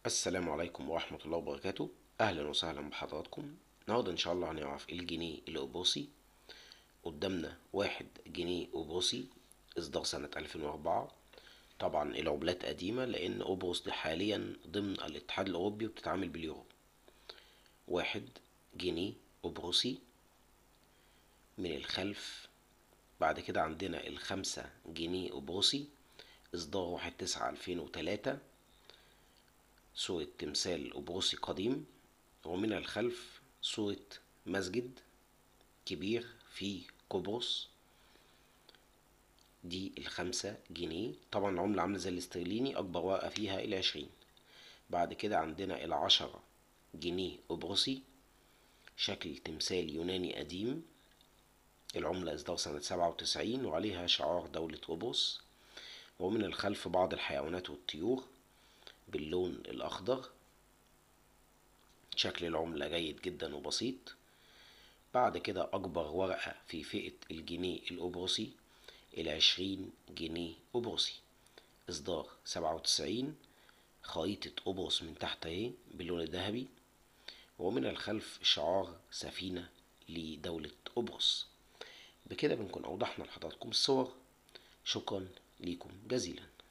السلام عليكم ورحمة الله وبركاته أهلا وسهلا بحضراتكم النهاردة إن شاء الله هنعرف الجنيه القبرصي قدامنا واحد جنيه قبرصي إصدار سنة 2004 طبعا العملات قديمة لأن قبرص دي حاليا ضمن الاتحاد الأوروبي وبتتعامل باليورو واحد جنيه قبرصي من الخلف بعد كده عندنا الخمسة جنيه قبرصي إصدار واحد تسعة ألفين وتلاتة صورة تمثال قبرصي قديم ومن الخلف صورة مسجد كبير في قبرص دي الخمسة جنيه طبعا العملة عاملة زي الاسترليني أكبر ورقة فيها العشرين بعد كده عندنا العشرة جنيه قبرصي شكل تمثال يوناني قديم العملة إصدار سنة سبعة وتسعين وعليها شعار دولة قبرص ومن الخلف بعض الحيوانات والطيور باللون الأخضر شكل العملة جيد جدا وبسيط بعد كده أكبر ورقة في فئة الجنيه القبرصي العشرين جنيه قبرصي إصدار سبعة وتسعين خريطة قبرص من تحت اهي باللون الذهبي ومن الخلف شعار سفينة لدولة قبرص بكده بنكون أوضحنا لحضراتكم الصور شكرا ليكم جزيلا